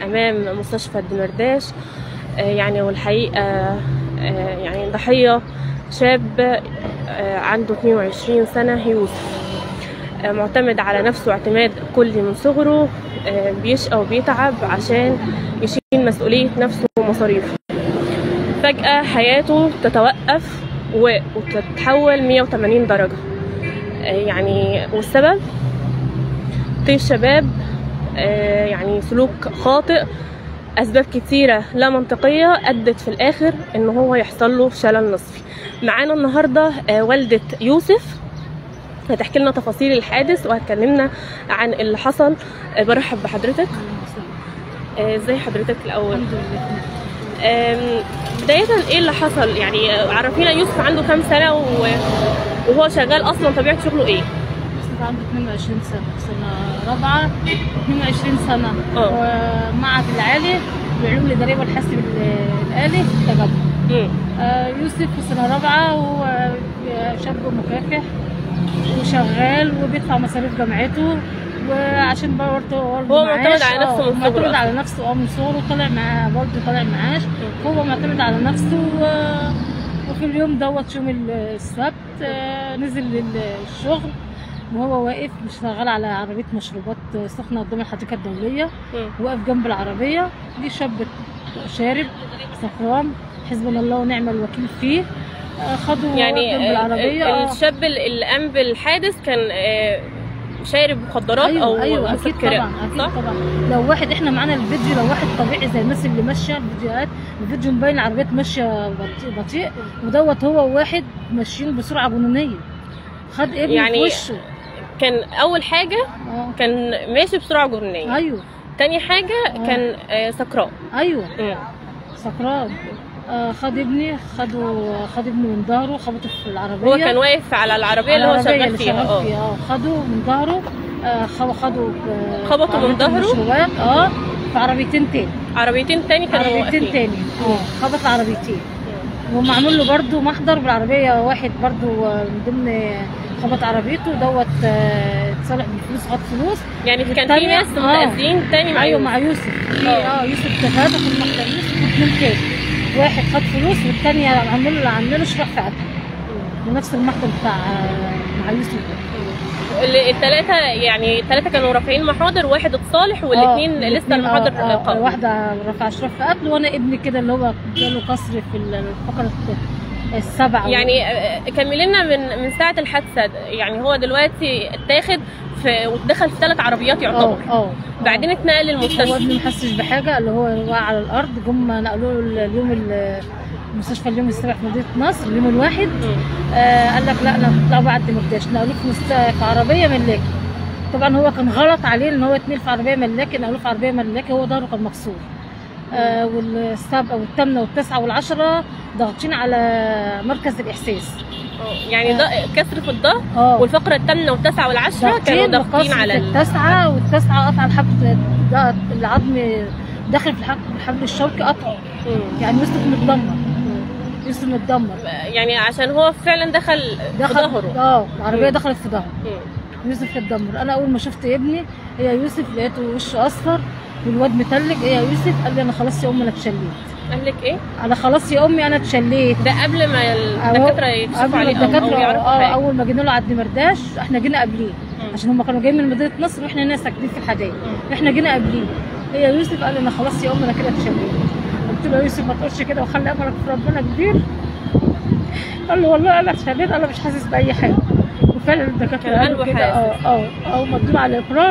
امام مستشفى الدمرداش آه، يعني والحقيقه آه، يعني ضحيه شاب آه، عنده 22 سنه يوسف آه، معتمد على نفسه اعتماد كلي من صغره آه، بيشقى وبيتعب عشان يشيل مسؤوليه نفسه ومصاريفه فجأة حياته تتوقف و- وتتحول 180 درجة آه، يعني والسبب طيش شباب آه، يعني سلوك خاطئ أسباب كتيرة لا منطقية أدت في الآخر إن هو يحصل له شلل نصفي معانا النهاردة آه، والدة يوسف هتحكي لنا تفاصيل الحادث وهتكلمنا عن اللي حصل آه، برحب بحضرتك آه، ازاي حضرتك الأول الحمد لله آم، بداية ايه اللي حصل يعني آه، عرفينا يوسف عنده كام سنة و- وهو شغال اصلا طبيعة شغله ايه يوسف عنده 22 سنة سنة رابعة 22 سنة اه. ومعهد العالي بالعلوم الإدارية والحاسب ال- الآلي في تجمع مم. آه، يوسف في سنة رابعة وهو شاب مكافح وشغال وبيدفع مصاريف جامعته وعشان بقى برضه والده هو معتمد معاش، على نفسه اه، من صغره معتمد أصلاً. على نفسه اه من صغره طالع مع والده طالع معاش هو معتمد على نفسه و- وفي اليوم دوت يوم ال- السبت آه، نزل لل- الشغل وهو واقف مش شغال على عربية مشروبات سخنة قدام الحديقة الدولية مم. واقف جنب العربية دي شاب شارب سكران حسبنا الله ونعم الوكيل فيه آه، خدوا يعني جنب آه، العربية ال- آه. الشاب اللي قام بالحادث كان آه، شارب مخدرات او ايوه ايوه اكيد مسكرات طبعا اكيد صح؟ طبعا لو واحد احنا معانا الفيديو لو واحد طبيعي زي الناس اللي ماشيه الفيديوهات الفيديو مبين العربيات ماشيه بطيء, بطيء ودوت هو واحد ماشيين بسرعه جنونيه خد ابنه يعني في وشه كان اول حاجة اه كان ماشي بسرعة جنونية ايوه تاني حاجة آه. كان آه، سكران ايوه مم. سكران آه خد ابني خدوا خد ابني من ظهره خبطه في العربيه هو كان واقف على العربية اللي هو العربية شغال اللي فيها اه فيها اه خدوا من ظهره آه خ- خدوا آه، خبطوا من عربية ظهره؟ المشروبات اه في عربيتين تاني عربيتين تاني كانوا عربيتين واقفين. تاني اه خبط عربيتين مم. ومعمول له برضو محضر بالعربية واحد برضو آه، من ضمن خبط عربيته دوت آه، اتصالح بالفلوس خد فلوس يعني كان في والتانية- ناس آه. متأذين تاني مع ايوه يوسف. مع يوسف في اه. اه يوسف تفادى في المحضر يوسف واثنين تاني واحد خد فلوس والتاني عملوا له عملوا له شرح في قتل بنفس المحضر بتاع آه، مع يوسف ده. اللي- التلاتة يعني التلاتة كانوا رافعين محاضر واحد اتصالح والاثنين آه، لسه الاتنين، المحاضر آه، آه، قائم. واحده رفع شرف في قتل وانا ابني كده اللي هو جاله كسر في الفقره السبعه يعني آه، كملي لنا من من ساعة الحادثة يعني هو دلوقتي اتاخد في ودخل في ثلاث عربيات اه يعتبر اه بعدين اتنقل هو للمستشفى ابني ما حسش بحاجه اللي هو وقع على الارض جم نقلوه اليوم ال- المستشفى اليوم السابع في مدينه نصر اليوم الواحد مم. آه قال لك لا انا هطلع بعد مرداش نقلوه في, مست... في عربيه ملاكي طبعا هو كان غلط عليه ان هو يتنقل في عربيه ملاكي نقلوه في عربيه ملاكي هو ظهره كان مكسور آه والسابعه والثامنه والتاسعه والعشره ضاغطين على مركز الاحساس آه، يعني ده كسر في الظهر اه والفقرة الثامنة والتاسعة والعشرة كانوا ضاغطين وقصر على في ال... التاسعه والتاسعه قطع الحبل ده العظم داخل في الحبل, الحبل الشوكي قطع مم. يعني يوسف متدمر مم. يوسف متدمر يعني عشان هو فعلا دخل في دخل ظهره اه العربيه مم. دخلت في ظهره مم. يوسف اتدمر انا اول ما شفت ابني هي يوسف لقيته وشه اصفر والواد متلج ايه يا يوسف قال لي انا خلاص يا امي انا اتشليت قال لك ايه؟ انا خلاص يا امي انا اتشليت ده قبل ما الدكاترة يكشفوا قبل عليه ما أو- او الدكاتره يعرفوا اه حاجة اول ما جينا له على الدمرداش احنا جينا قبليه مم. عشان هم كانوا جايين من مدينه نصر واحنا هنا ساكنين في الحدائق مم. احنا جينا قبليه هي يوسف قال لي انا خلاص يا امي انا كده اتشليت قلت له يا يوسف ما تقولش كده وخلي املك في ربنا كبير قال لي والله انا اتشليت انا مش حاسس باي حاجه وفعلا الدكاتره كان قالوا قلبه كده اه حاسس. اه اه مدلول على الاقرار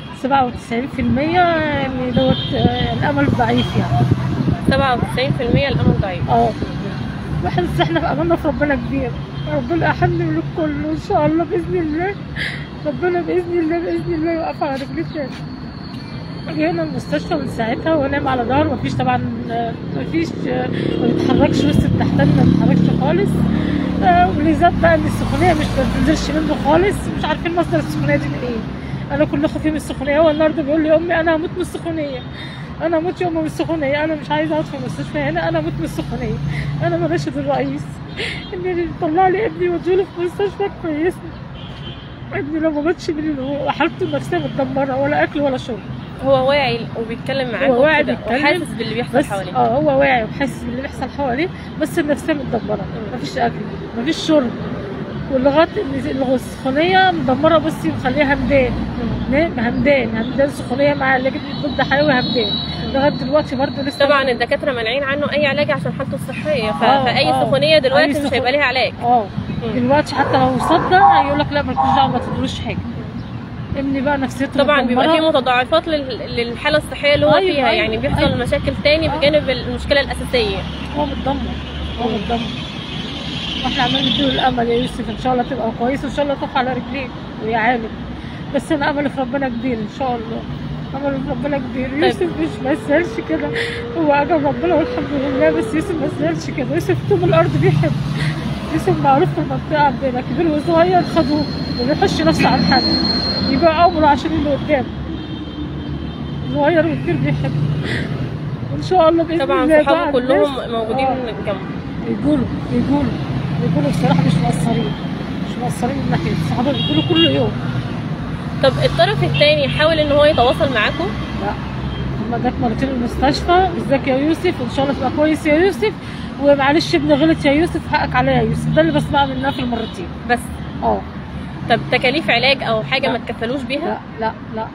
97% يعني دوت آه، الامل ضعيف يعني 97% الامل ضعيف اه بحس احنا في اماننا في ربنا كبير ربنا احن من الكل وان شاء الله باذن الله ربنا باذن الله باذن الله يوقف على رجليه تاني جينا المستشفى من ساعتها ونام على ظهره مفيش طبعا آه، مفيش آه، ما بيتحركش وسط التحتاني ما بيتحركش خالص آه، ولذات بقى ان السخونيه مش ما بتنزلش منه خالص مش عارفين مصدر السخونيه دي من ايه انا كل خوفي من السخونيه هو النهارده بيقول لي امي انا هموت من السخونيه انا هموت يوم من السخونيه انا مش عايزه اقعد في المستشفى هنا انا هموت من السخونيه انا مناشد الرئيس ان يطلع لي ابني واديله في مستشفى كويسه ابني لو ما ماتش من حالته النفسيه متدمره ولا اكل ولا شرب هو واعي وبيتكلم معاك هو واعي وكده، بيتكلم، وحاسس باللي بيحصل بس حواليه اه هو واعي وحاسس باللي بيحصل حواليه بس النفسيه متدمره مم. مفيش اكل مفيش شرب ولغايه إن السخونيه مدمره بصي مخليها همدان نام همدان همدان سخونيه مع علاج ضد حيوي همدان لغايه دلوقتي برضه لسه طبعا الدكاتره مانعين عنه اي علاج عشان حالته الصحيه ف... آه، فاي آه. سخونيه دلوقتي أي مش سخون- هيبقى ليها علاج اه مم. دلوقتي حتى لو صدق يقول لك لا مالكوش دعوه ما تدلوش حاجه ابني بقى نفسيته طبعا بيبقى متدمرة. في متضاعفات لل... للحاله الصحيه اللي هو أيوة، فيها أيوة، يعني بيحصل أيوة. مشاكل تاني آه. بجانب المشكله الاساسيه هو متدمر هو متدمر واحنا عمالين نديله الامل يا يوسف ان شاء الله تبقى كويس وان شاء الله تقف على رجليك ويا عالم بس انا املي في ربنا كبير ان شاء الله املي في ربنا كبير يوسف مش ما يسالش كده هو اجل ربنا والحمد لله بس يوسف ما يسالش كده يوسف طوب الارض بيحب يوسف معروف في المنطقه عندنا كبير وصغير خدوه ما بيحش نفسه عن حد يبيع عمره عشان اللي قدامه صغير وكبير بيحب ان شاء الله باذن طبعا الله صحابه بعد كلهم ناس- موجودين آه. جنبه يقولوا يقولوا يقولوا بصراحة مش مقصرين مش مقصرين من ناحية الصحابة بيقولوا كل يوم طب الطرف الثاني حاول ان هو يتواصل معاكم لا لما جت مرتين المستشفى ازيك يا يوسف ان شاء الله تبقى كويس يا يوسف ومعلش ابني غلط يا يوسف حقك عليا يا يوسف ده اللي بسمعه منها في المرتين بس اه طب تكاليف علاج او حاجه لا. ما تكفلوش بيها لا لا لا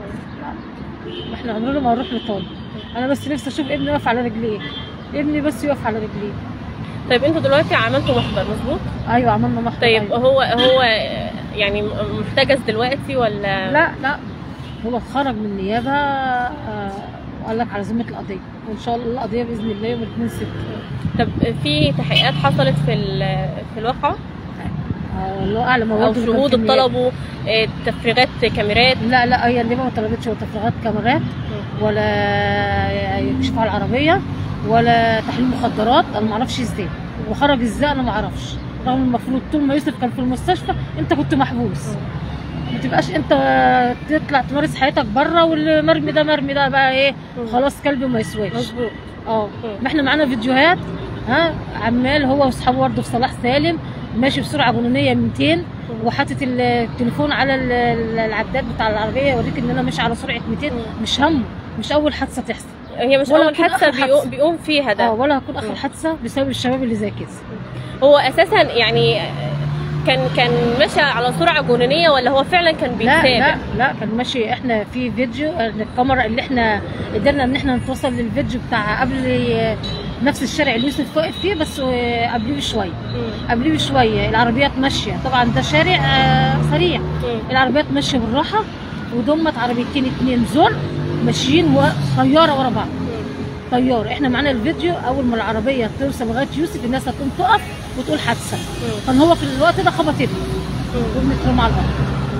لا احنا عمرنا ما هنروح لطالب انا بس نفسي اشوف ابني يقف على رجليه ابني بس يقف على رجليه طيب انتوا دلوقتي عملتوا محضر مظبوط ايوه عملنا محضر طيب أيوة. هو هو يعني محتجز دلوقتي ولا لا لا هو اتخرج من النيابه آه، وقال لك على ذمه القضيه وان شاء الله القضيه باذن الله يوم 2 6 طب في تحقيقات حصلت في ال- في الواقعه آه، الله اعلم هو او برضه اللي كان شهود في النيابة. طلبوا آه، تفريغات كاميرات لا لا هي النيابه ما طلبتش ولا تفريغات كاميرات ولا يكشفوا على العربيه ولا تحليل مخدرات انا ما اعرفش ازاي وخرج ازاي انا ما اعرفش رغم المفروض طول ما يوسف كان في المستشفى انت كنت محبوس ما تبقاش انت تطلع تمارس حياتك بره والمرمي ده مرمي ده بقى ايه مم. خلاص كلبي وما يسواش مظبوط اه مم. ما احنا معانا فيديوهات ها عمال هو واصحابه برضه في صلاح سالم ماشي بسرعه جنونيه 200 وحاطط التليفون على ال- ال- العداد بتاع العربيه يوريك ان انا ماشي على سرعه 200 مم. مش همه مش اول حادثه تحصل هي مش ولا اول تكون حادثه آخر بيقوم, حادثة. بيقوم فيها اه ده ولا هتكون اخر مم. حادثه بسبب الشباب اللي زي كده هو اساسا يعني كان كان ماشي على سرعه جنونيه ولا هو فعلا كان لا بيتابع لا لا كان ماشي احنا في فيديو إن الكاميرا اللي احنا قدرنا ان احنا نتوصل للفيديو بتاع قبل نفس الشارع اللي يوسف واقف فيه بس قبليه بشويه مم. قبليه بشويه العربيات ماشيه طبعا ده شارع آه، سريع مم. العربيات ماشيه بالراحه ودمت عربيتين اتنين زول ماشيين وطياره ورا بعض طياره احنا معانا الفيديو اول ما العربيه توصل لغايه يوسف الناس هتقوم تقف وتقول حادثه مم. كان هو في الوقت ده خبط ابني مم. وبنترمى على الارض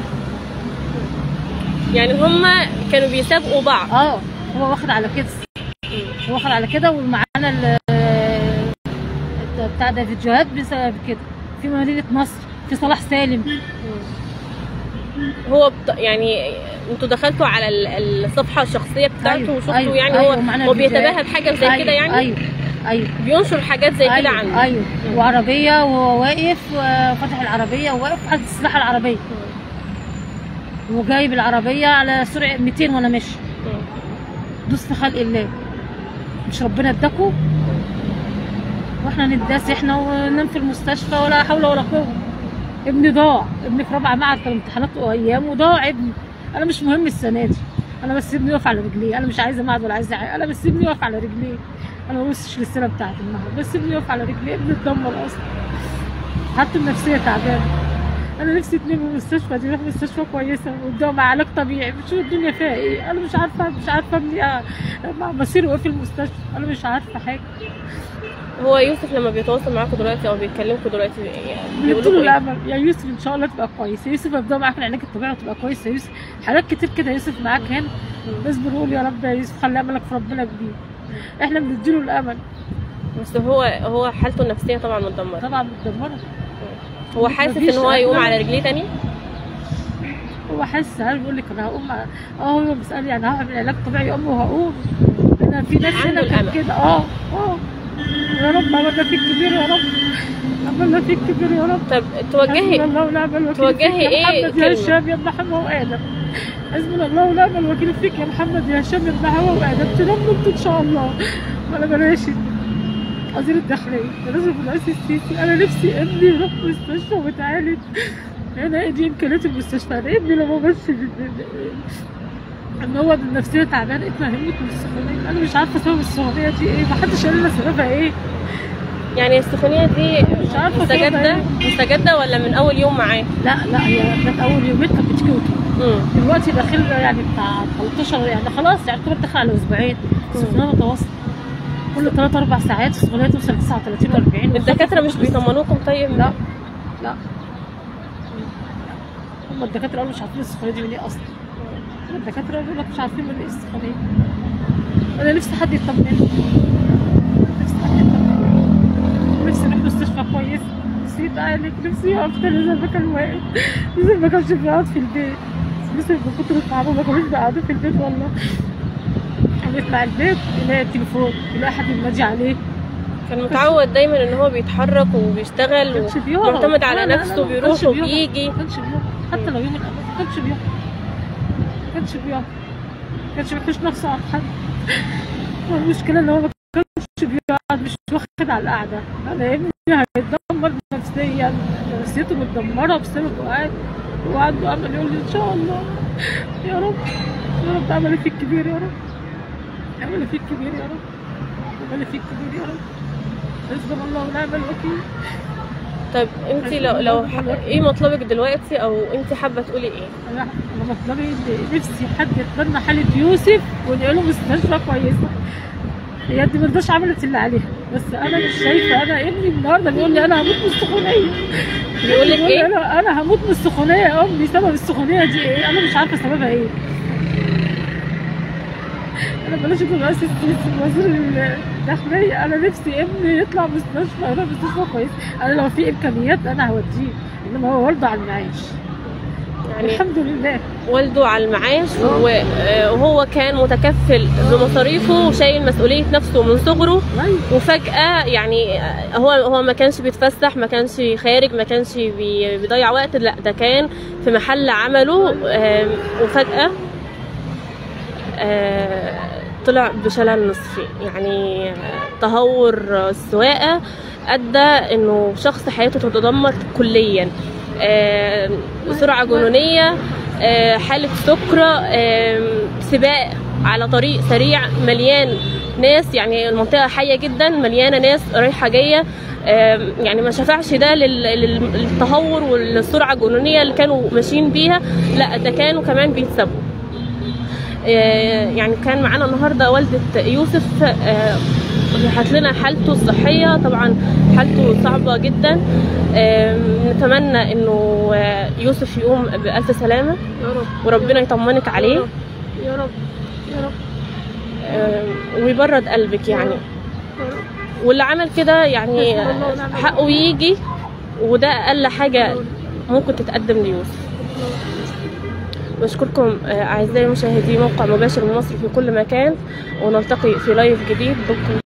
يعني هما كانوا بيسابقوا بعض اه هو واخد على كده هو واخد على كده ومعانا ال- الت- بتاع ده فيديوهات بسبب كده في مدينه نصر في صلاح سالم هو بت... يعني انتوا دخلتوا على ال- الصفحه الشخصيه بتاعته أيوة، وشفتوا أيوة، يعني أيوة، هو معانا هو الفيديوهات. بيتباهى بحاجه زي أيوة، كده يعني ايوه ايوه بينشر حاجات زي كده ايوه عنه ايوه وعربيه وهو واقف وفتح العربيه وواقف حاطط السلاح على العربيه وجايب العربيه على سرعه 200 وانا ماشي مم. دوس في خلق الله مش ربنا اداكوا واحنا نداس احنا وننام في المستشفى ولا حول ولا قوه ابني ضاع ابني في رابعه معهد كان امتحاناته ايام وضاع ابني انا مش مهم السنه دي انا بس ابني يقف على رجليه انا مش عايزه معهد ولا عايزه حاجه انا بس ابني يقف على رجليه انا ما ببصش للسنه بتاعت المعهد بس ابني يقف على رجليه ابني اتدمر اصلا حتى النفسيه تعبانه انا نفسي اتنين من المستشفى دي يروح مستشفى كويسه وقدام علاج طبيعي بشوف الدنيا فيها ايه انا مش عارفه مش عارفه ابني آه، مع مصيره ايه في المستشفى انا مش عارفه حاجه هو يوسف لما بيتواصل معاكم دلوقتي او بيكلمكم دلوقتي يعني بنديله بيقولوا ايه؟ الامل يا يوسف ان شاء الله تبقى كويس يا يوسف ابدا معاك العلاج الطبيعي وتبقى كويس يا يوسف حاجات كتير كده يا يوسف معاك هنا بس بنقول يا رب يا يوسف خلي املك في ربنا كبير احنا بنديله الامل بس هو هو حالته النفسيه طبعا متدمره طبعا متدمره هو حاسس مفيش ان هو يقوم أكل. على رجليه تاني هو حاسس عارف بيقول لك انا هقوم اه هو بيسالني يعني هعمل علاج طبيعي يا امي وهقوم انا في ناس عنده هنا كان الأمل. كده اه اه يا رب عملنا فيك كبير يا رب عملنا فيك كبير يا رب طب حسبنا توجهي الله ونعم الوكيل توجهي فيك يا إيه محمد يا كلمة؟ هشام يا ابن حمو وادم حسبنا الله ونعم الوكيل فيك يا محمد يا هشام يا هوا وادمت نمت ان شاء الله وانا براشد وزير الداخلية رئيس الرئيس السيسي انا نفسي ابني يروح مستشفى ويتعالج انا ايه دي امكانيات المستشفى انا ابني لما بس ان هو النفسية تعبان ابني هيموت من السخونية انا مش عارفة سبب السخونية دي ايه محدش قال لنا سببها ايه يعني السخونيه دي مش عارفة مستجده سببها مستجده ولا من اول يوم معاه لا لا هي كانت اول يومين كانت بتشكي وتروح امم دلوقتي داخل يعني بتاع 13 يعني خلاص يعني يعتبر داخل على اسبوعين سخونيه متواصله كل 3 4 ساعات السخونيه توصل 39 و40 الدكاتره مش بيطمنوكم طيب لا لا هم الدكاتره قالوا مش عارفين السخونيه دي من ايه اصلا الدكاتره بيقول لك مش عارفين من ايه السخونيه انا نفسي حد يطمني نفسي حد يطمني نفسي نروح مستشفى كويس نفسي يتعالج نفسي يقف تاني زي ما كان واقف زي ما كانش بيقعد في البيت بس من كتر التعب ما كانوش بيقعدوا في البيت والله يطلع البيت يلاقي التليفون يلاقي حد ينادي عليه كان متعود دايما ان هو بيتحرك وبيشتغل ما كانش بيقعد ومعتمد على لا، لا، لا، نفسه ما بيروح كانش بيقعد. وبيجي ما كانش بيقعد حتى لو يوم الأمل ما كانش بيقعد ما كانش بيقعد ما كانش بيحوش نفسه عن حد والمشكلة ان هو ما كانش بيقعد مش واخد على القعدة انا ابني هيتدمر نفسيا نفسيته متدمرة بسبب قعد وعنده امل يقول لي ان شاء الله يا رب يا رب امل فيك كبير يا رب امل فيك كبير يا رب امل فيك كبير يا رب حسبنا الله ونعم الوكيل طيب انت لو لو ح- ايه مطلبك دلوقتي او انت حابه تقولي ايه انا انا مطلبي إن نفسي حد يتبنى حالة يوسف ونقله مستشفى كويسة هي دي مرضاش عملت اللي عليها بس انا مش شايفة انا ابني النهارده بيقول لي انا هموت من السخونية بيقول لك لي ايه انا انا هموت من السخونية يا امي سبب السخونية دي ايه انا مش عارفة سببها ايه انا بلاش يكون رئيس السيسي وزير الداخلية انا نفسي ابني يطلع مستشفى يروح مستشفى كويس انا لو في امكانيات انا هوديه انما هو والده على المعاش يعني الحمد لله والده على المعاش و- آه، وهو كان متكفل بمصاريفه وشايل مسؤوليه نفسه من صغره أيوة. وفجأة يعني آه، هو هو ما كانش بيتفسح ما كانش خارج ما كانش بي- بيضيع وقت لا ده كان في محل عمله آم، وفجأة آه، طلع بشلل نصفي يعني آه، تهور السواقة أدى إنه شخص حياته تتدمر كليا آه، سرعة جنونية آه، حالة سكر آم، سباق على طريق سريع مليان ناس يعني المنطقة حية جدا مليانة ناس رايحة جاية آم، يعني ما شفعش ده لل- لل- للتهور والسرعة الجنونية اللي كانوا ماشيين بيها لا ده كانوا كمان بيتسابوا آه، يعني كان معانا النهارده والدة يوسف آه، وضحت لنا حالته الصحية طبعا حالته صعبة جدا آم، نتمنى انه آه، يوسف يقوم بألف سلامة يا رب وربنا يطمنك عليه يا رب يا رب آم، ويبرد قلبك يعني يا رب واللي عمل كده يعني حسبي الله ونعم الوكيل. حقه يجي وده أقل حاجة ممكن تتقدم ليوسف بشكركم آه، أعزائي المشاهدين موقع مباشر من مصر في كل مكان ونلتقي في لايف جديد بكم